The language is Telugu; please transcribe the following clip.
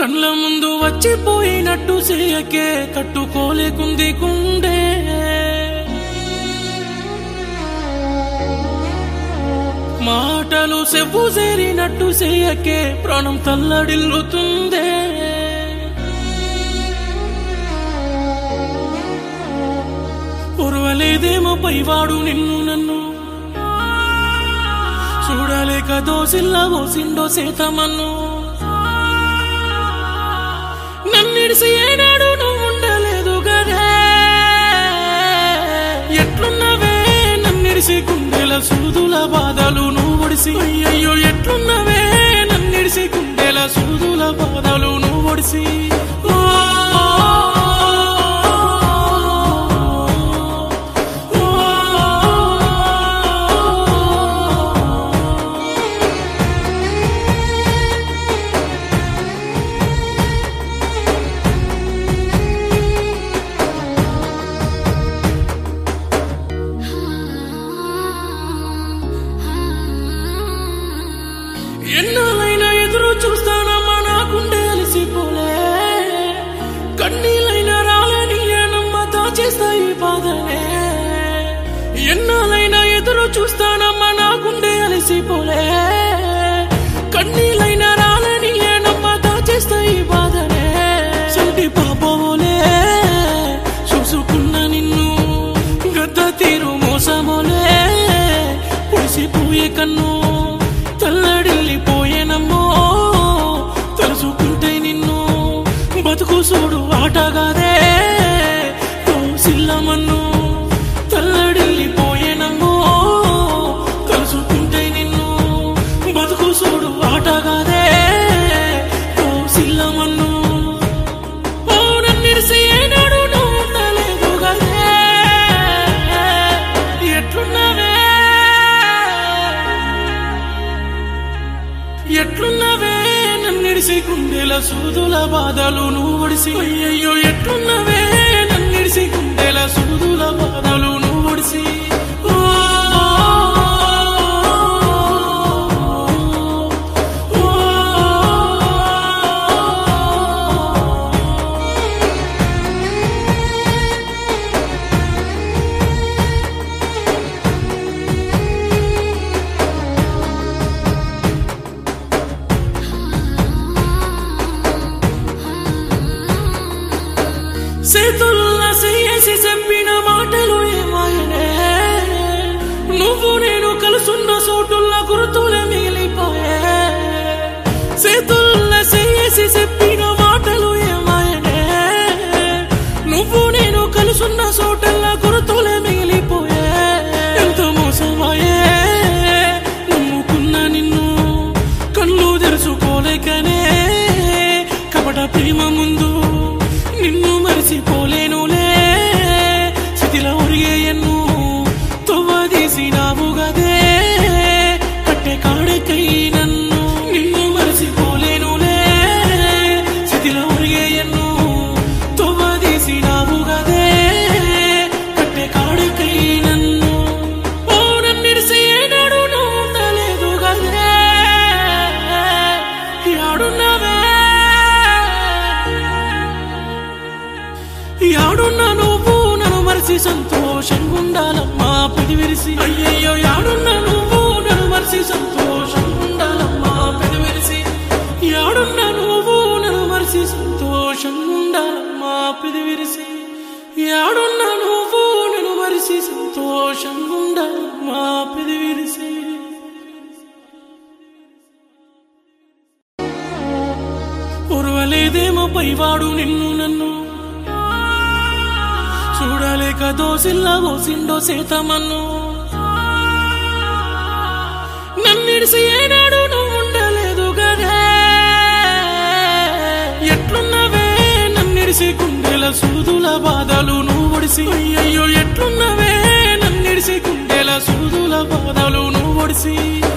కండ్ల ముందు వచ్చిపోయినట్టు చేయకే కట్టుకోలేకుంది కుండే మాటలు సెవ్వు చేరినట్టు చేయకే ప్రాణం తల్లడిల్లుతుందే ఉరవలేదేమో పైవాడు నిన్ను నన్ను చూడలేక దోసిల్లా ఓసిండో సేతమన్ను నన్నిడిసి ఏనాడు నువ్వు ఉండలేదు గదే ఎట్లున్నవే నన్నిడిసి గుండెల సూదుల బాధలు నువ్వు ఒడిసి అయ్యయ్యో ఎట్లున్నవే నన్నిడిసి గుండెల సూదుల బాధలు నువ్వు ఒడిసి ఓ, ఓ, ఓ. ఎన్నాళ్ళైనా ఎదురు చూస్తానమ్మా నాకుండే అలసిపోలే కన్నీళ్ళైనా రాలని ఏనమ్మా దాచేస్తాయి బాధనే ఎన్నాళ్ళైనా ఎదురు చూస్తానమ్మా నాకుండే అలసిపోలే కన్నీళ్ళైనా రాలని ఏనమ్మా దాచేస్తాయి బాధనే సంటి పాపమోలే చూసుకున్న నిన్ను గద్ద తీరు మోసమోలే పుడిసిపోయే కన్ను తల్లడిల్లిపోయేనమ్మో తలుసుకుంటే నిన్ను బతుకు చూడు ఆటగాదే సిల్లమన్ను తల్లడిల్లిపోయేనమ్మో తలుసుకుంటే నిన్ను బతుకు చూడు ఆటగాదే సిల్లమన్ను ఓ నన్నిడిసి ఏనాడు నువ్వు ఉండలేదు గదే ఎట్లున్నావే ఎట్లున్నవే నన్నిడిసి గుండెల సూదుల బాధలు నువ్వు ఒడిసి అయ్యయ్యో ఎట్లున్నవే నన్నిడిసి గుండెల సూదుల బాధలు నువ్వు ఒడిసి ఓ, ఓ, చేతుల్ల చేసి చెప్పిన మాటలు ఏమాయనే నువ్వు నేను కలుసున్న చోటుల్ల గుర్తులే మిగిలిపోయే చేతుల్ల చేసి చెప్పిన మాటలు ఏమాయనే నువ్వు నేను కలుసున్న చోటల్ల గుర్తులే మిగిలిపోయే ఎంత మోసమాయే నమ్ముకున్న నిన్ను కళ్ళు తెరుచుకోలేకనే కపట ప్రేమ ముందు నిన్ను మరిసిపోలేనులే స్థితిలో ఒరిగే ఎన్ను తొవ్వదీసినావు గదే కట్టె కాడకై నన్ను నిన్ను మరిసిపోలేనులే స్థితిలో ఒరిగే ఎన్ను తొవ్వదీసినావు గదే కట్టె కాడకై నన్ను ఓ నన్నిడిసి ఏనాడు నువ్వు ఉండలేదు గదే యాడున్నావే యాడున్న నువ్వు నన్ను మరిసి సంతోషంగా ఉండాలమ్మా పెది విరిసి అయ్యయ్యో యాడున్న నువ్వు నన్ను మరిసి సంతోషంగా ఉండాలమ్మా పెది విరిసి యాడున్న నువ్వు నన్ను మరిసి సంతోషంగా ఉండాలమ్మా పెది విరిసి యాడున్న నువ్వు నన్ను మరిసి సంతోషంగా ఉండాలమ్మా పెది విరిసి ఉరవలేదేమో పైవాడు నిన్ను నన్ను చూడలేక దోసిల్లా ఓసిండో సేతమన్ను నన్నిడిసి ఏనాడు నువ్వు ఉండలేదు గదే ఎట్లున్నవే నన్నిడిసి గుండెల సూదుల బాధలు నువ్వు ఒడిసి అయ్యయ్యో ఎట్లున్నవే నన్నిడిసి గుండెల సూదుల బాధలు నువ్వు ఒడిసి